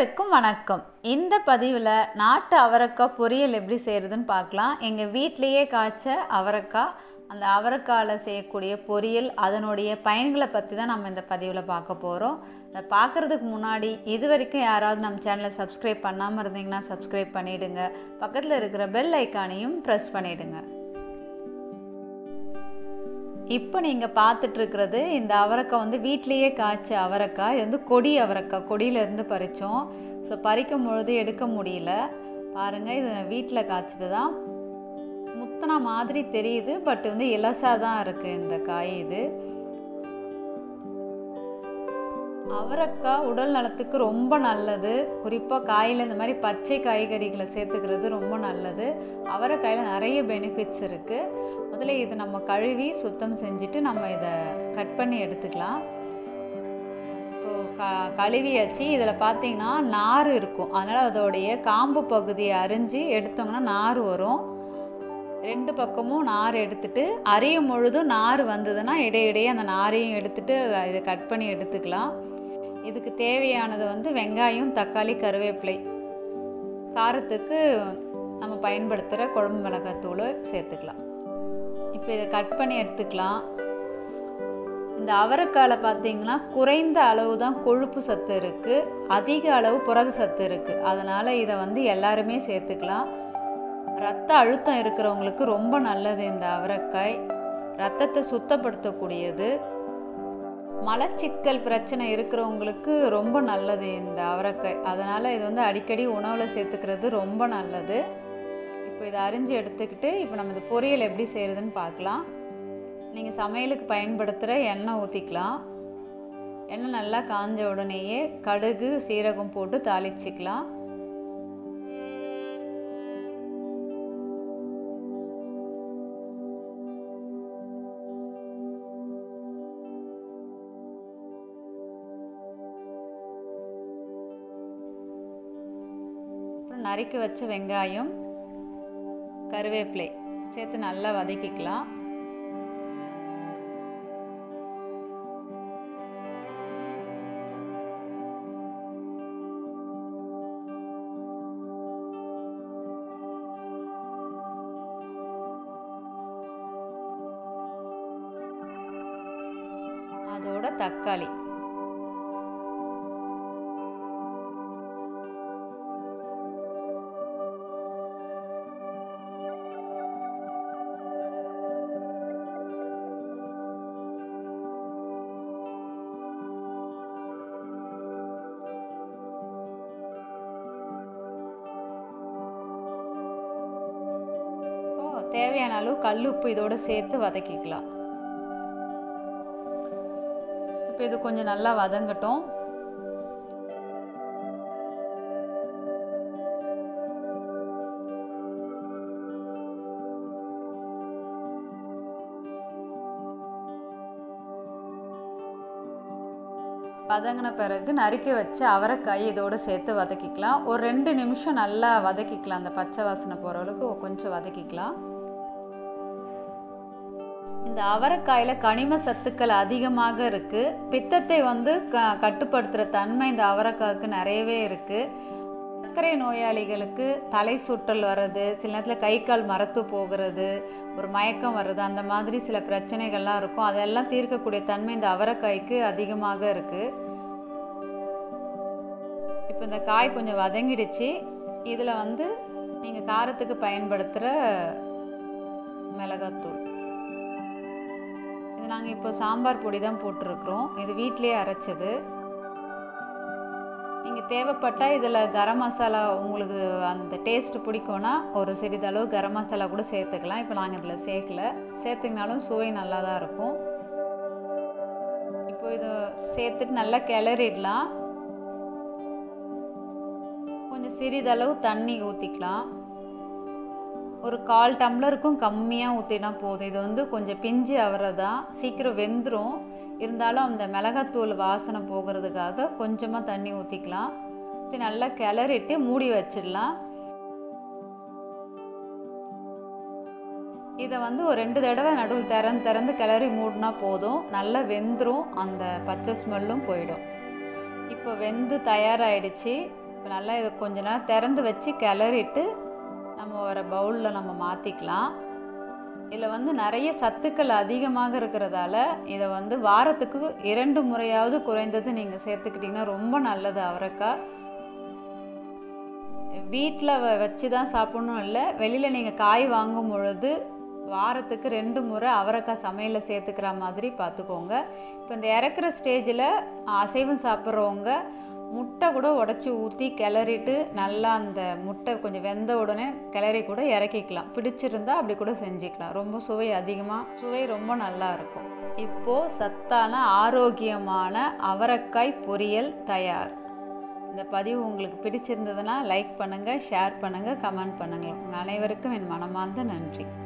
அனைவருக்கும் வணக்கம் இந்த பதிவில் நாட்டு அவரைக்காய் பொரியல் எப்படி செய்கிறதுன்னு பார்க்கலாம் எங்கள் வீட்டிலையே காய்ச்ச அவரைக்காய் அந்த அவரைக்காயில் செய்யக்கூடிய பொரியல் அதனுடைய பயன்களை பற்றி தான் நம்ம இந்த பதிவில் பார்க்க போகிறோம் இதை பார்க்குறதுக்கு முன்னாடி இது வரைக்கும் யாராவது நம்ம சேனலை சப்ஸ்கிரைப் பண்ணாமல் இருந்தீங்கன்னா சப்ஸ்கிரைப் பண்ணிவிடுங்க பக்கத்தில் இருக்கிற பெல் ஐக்கானையும் ப்ரெஸ் பண்ணிவிடுங்க இப்போ நீங்கள் பார்த்துட்ருக்கிறது இந்த அவரைக்காய் வந்து வீட்லேயே காய்ச்ச அவரைக்காய் இது வந்து கொடி அவரைக்காய் கொடியிலேருந்து பறித்தோம் ஸோ பறிக்கும் பொழுது எடுக்க முடியல பாருங்கள் இது வீட்டில் காய்ச்சது தான் முத்தனா மாதிரி தெரியுது பட் வந்து இலசாக தான் இருக்குது இந்த காய் இது அவரைக்காய் உடல் நலத்துக்கு ரொம்ப நல்லது குறிப்பாக காயில் இந்த மாதிரி பச்சை காய்கறிகளை சேர்த்துக்கிறது ரொம்ப நல்லது அவரைக்காயில் நிறைய பெனிஃபிட்ஸ் இருக்குது முதல்ல இதை நம்ம கழுவி சுத்தம் செஞ்சுட்டு நம்ம இதை கட் பண்ணி எடுத்துக்கலாம் இப்போது க கழுவியாச்சு இதில் பார்த்தீங்கன்னா நார் இருக்கும் அதனால் அதோடைய காம்பு பகுதியை அரிஞ்சு எடுத்தோம்னா நார் வரும் ரெண்டு பக்கமும் நார் எடுத்துட்டு அரியும் பொழுதும் நார் வந்ததுன்னா இடையிடையே அந்த நாரையும் எடுத்துட்டு இதை கட் பண்ணி எடுத்துக்கலாம் இதுக்கு தேவையானது வந்து வெங்காயம் தக்காளி கருவேப்பிலை காரத்துக்கு நம்ம பயன்படுத்துகிற குழம்பு மிளகாத்தூள் சேர்த்துக்கலாம் இப்போ இதை கட் பண்ணி எடுத்துக்கலாம் இந்த அவரைக்காயில் பார்த்தீங்கன்னா குறைந்த அளவு தான் கொழுப்பு சத்து இருக்குது அதிக அளவு புரத சத்து இருக்குது அதனால் இதை வந்து எல்லாருமே சேர்த்துக்கலாம் ரத்த அழுத்தம் இருக்கிறவங்களுக்கு ரொம்ப நல்லது இந்த அவரைக்காய் ரத்தத்தை சுத்தப்படுத்தக்கூடியது மலச்சிக்கல் பிரச்சனை இருக்கிறவங்களுக்கு ரொம்ப நல்லது இந்த அவரைக்காய் அதனால் இது வந்து அடிக்கடி உணவில் சேர்த்துக்கிறது ரொம்ப நல்லது இப்போ இதை அரிஞ்சு எடுத்துக்கிட்டு இப்போ நம்ம இந்த பொரியல் எப்படி செய்கிறதுன்னு பார்க்கலாம் நீங்கள் சமையலுக்கு பயன்படுத்துகிற எண்ணெய் ஊற்றிக்கலாம் எண்ணெய் நல்லா காஞ்ச உடனேயே கடுகு சீரகம் போட்டு தாளிச்சிக்கலாம் அப்புறம் நறுக்கி வச்ச வெங்காயம் கருவேப்பிலை சேர்த்து நல்லா வதக்கிக்கலாம் அதோட தக்காளி தேவையான அளவு கல் உப்பு இதோட சேர்த்து வதக்கிக்கலாம் இப்போ இது கொஞ்சம் நல்லா வதங்கட்டும் வதங்கின பிறகு நறுக்கி வச்சு அவரைக்காய் இதோடு சேர்த்து வதக்கிக்கலாம் ஒரு ரெண்டு நிமிஷம் நல்லா வதக்கிக்கலாம் அந்த பச்சை வாசனை போகிற அளவுக்கு கொஞ்சம் வதக்கிக்கலாம் இந்த அவரைக்காயில் கனிம சத்துக்கள் அதிகமாக இருக்குது பித்தத்தை வந்து க கட்டுப்படுத்துகிற தன்மை இந்த அவரைக்காய்க்கு நிறையவே இருக்குது சர்க்கரை நோயாளிகளுக்கு தலை சுற்றல் வர்றது சில நேரத்தில் கை கால் மரத்து போகிறது ஒரு மயக்கம் வர்றது அந்த மாதிரி சில பிரச்சனைகள்லாம் இருக்கும் அதெல்லாம் தீர்க்கக்கூடிய தன்மை இந்த அவரைக்காய்க்கு அதிகமாக இருக்குது இப்போ இந்த காய் கொஞ்சம் வதங்கிடுச்சு இதில் வந்து நீங்கள் காரத்துக்கு பயன்படுத்துகிற மிளகாத்தூள் இது நாங்கள் இப்போ சாம்பார் பொடி தான் போட்டிருக்கிறோம் இது வீட்டிலே அரைச்சது நீங்கள் தேவைப்பட்டால் இதில் கரம் மசாலா உங்களுக்கு அந்த டேஸ்ட் பிடிக்கும்னா ஒரு சிறிதளவு கரம் மசாலா கூட சேர்த்துக்கலாம் இப்போ நாங்கள் இதில் சேர்க்கல சேர்த்துக்கினாலும் சுவை நல்லா தான் இருக்கும் இப்போ இதை சேர்த்துட்டு நல்லா கிளறிடலாம் கொஞ்சம் சிறிதளவு தண்ணி ஊற்றிக்கலாம் ஒரு கால் டம்ளருக்கும் கம்மியாக ஊற்றினா போதும் இது வந்து கொஞ்சம் பிஞ்சு அவரதான் சீக்கிரம் வெந்துடும் இருந்தாலும் அந்த மிளகாத்தூள் வாசனை போகிறதுக்காக கொஞ்சமாக தண்ணி ஊற்றிக்கலாம் ஊற்றி நல்லா கிளறிட்டு மூடி வச்சிடலாம் இதை வந்து ஒரு ரெண்டு தடவை நடுவில் திறந்து திறந்து கிளறி மூடினா போதும் நல்லா வெந்துடும் அந்த பச்சை ஸ்மெல்லும் போயிடும் இப்போ வெந்து தயாராகிடுச்சு இப்போ நல்லா இதை கொஞ்ச நேரம் திறந்து வச்சு கிளறிட்டு நம்ம ஒரு பவுலில் நம்ம மாற்றிக்கலாம் இதில் வந்து நிறைய சத்துக்கள் அதிகமாக இருக்கிறதால இதை வந்து வாரத்துக்கு இரண்டு முறையாவது குறைந்தது நீங்கள் சேர்த்துக்கிட்டிங்கன்னா ரொம்ப நல்லது அவரைக்காய் வீட்டில் வச்சு தான் சாப்பிட்ணும் இல்லை வெளியில் நீங்கள் காய் வாங்கும் பொழுது வாரத்துக்கு ரெண்டு முறை அவரைக்காய் சமையலில் சேர்த்துக்கிற மாதிரி பார்த்துக்கோங்க இப்போ இந்த இறக்குற ஸ்டேஜில் அசைவம் சாப்பிட்றவங்க முட்டை கூட உடச்சி ஊற்றி கிளறிட்டு நல்லா அந்த முட்டை கொஞ்சம் வெந்த உடனே கிளறி கூட இறக்கிக்கலாம் பிடிச்சிருந்தா அப்படி கூட செஞ்சுக்கலாம் ரொம்ப சுவை அதிகமாக சுவை ரொம்ப நல்லா இருக்கும் இப்போது சத்தான ஆரோக்கியமான அவரைக்காய் பொரியல் தயார் இந்த பதிவு உங்களுக்கு பிடிச்சிருந்ததுன்னா லைக் பண்ணுங்கள் ஷேர் பண்ணுங்கள் கமெண்ட் பண்ணுங்கள் உங்கள் அனைவருக்கும் என் மனமார்ந்த நன்றி